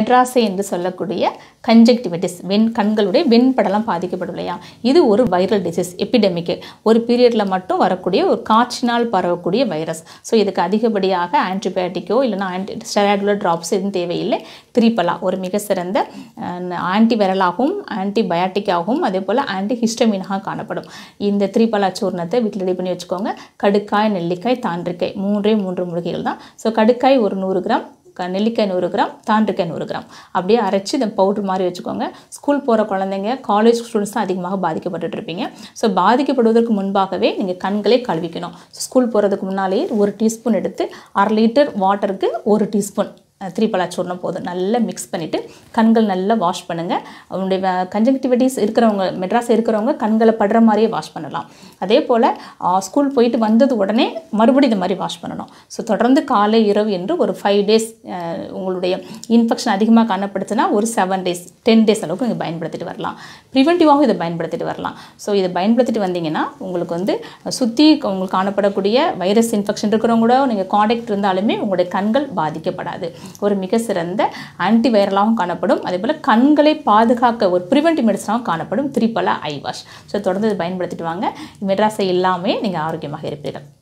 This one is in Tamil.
மெட்ராஸை என்று சொல்லக்கூடிய கன்ஜெக்டிவிட்டிஸ் வெண் கண்களுடைய வெண்படலம் பாதிக்கப்படும் இல்லையா இது ஒரு வைரல் டிசீஸ் எபிடெமிக் ஒரு பீரியடில் மட்டும் வரக்கூடிய ஒரு காற்றினால் பரவக்கூடிய வைரஸ் ஸோ இதுக்கு அதிகப்படியாக ஆன்டிபயோட்டிக்கோ இல்லைனா ஆன்டி ஸ்டெராய்டுலர் ட்ராப்ஸ் எதுவும் தேவையில்லை திரிபலா ஒரு மிக சிறந்த ஆன்டிவைரலாகவும் ஆன்டிபயாட்டிக்காகவும் அதே போல் ஆன்டி ஹிஸ்டமினாக காணப்படும் இந்த திரிபலா சூர்ணத்தை வீட்டில் ரெடி பண்ணி வச்சுக்கோங்க கடுக்காய் நெல்லிக்காய் தாண்டிக்காய் மூன்றே மூன்று மூலிகைகள் தான் ஸோ கடுக்காய் ஒரு நூறு கிராம் க- நெல்லிக்காய் நூறு கிராம் தாண்டிக்காய் நூறு கிராம் அப்படியே அரைச்சி இந்த பவுடர் மாதிரி வச்சுக்கோங்க ஸ்கூல் போகிற குழந்தைங்க காலேஜ் ஸ்டூடெண்ட்ஸ் தான் அதிகமாக பாதிக்கப்பட்டுட்டு இருப்பீங்க ஸோ பாதிக்கப்படுவதற்கு முன்பாகவே நீங்கள் கண்களை கழுவிக்கணும் ஸ்கூல் போகிறதுக்கு முன்னாலேயே ஒரு டீஸ்பூன் எடுத்து அரை லிட்டர் வாட்டருக்கு ஒரு டீஸ்பூன் திரிபலா சூர்ணம் போதும் நல்லா மிக்ஸ் பண்ணிவிட்டு கண்கள் நல்லா வாஷ் பண்ணுங்கள் அவங்களுடைய கன்ஜங்டிவிட்டிஸ் இருக்கிறவங்க மெட்ராஸ் இருக்கிறவங்க கண்களை படுற மாதிரியே வாஷ் பண்ணலாம் அதே போல் ஸ்கூல் போயிட்டு வந்தது உடனே மறுபடியும் இந்த மாதிரி வாஷ் பண்ணணும் ஸோ தொடர்ந்து காலை இரவு என்று ஒரு ஃபைவ் டேஸ் உங்களுடைய இன்ஃபெக்ஷன் அதிகமாக காணப்படுச்சுன்னா ஒரு செவன் டேஸ் டென் டேஸ் அளவுக்கு நீங்கள் பயன்படுத்திட்டு வரலாம் ப்ரிவென்டிவாகவும் இதை பயன்படுத்திட்டு வரலாம் ஸோ இதை பயன்படுத்திட்டு வந்தீங்கன்னா உங்களுக்கு வந்து சுற்றி உங்களுக்கு காணப்படக்கூடிய வைரஸ் இன்ஃபெக்ஷன் இருக்கிறவங்க கூட நீங்கள் காண்டாக்ட் இருந்தாலுமே உங்களுடைய கண்கள் பாதிக்கப்படாது ஒரு மிக சிறந்த ஆன்டி வைரலாகவும் காணப்படும் அதே போல் கண்களை பாதுகாக்க ஒரு ப்ரிவென்டிவ் மெடிசனாகவும் காணப்படும் திரிபலா ஐ வாஷ் ஸோ தொடர்ந்து இதை பயன்படுத்திட்டு வாங்க மெட்ராஸை இல்லாமல் நீங்கள் ஆரோக்கியமாக இருப்பீர்கள்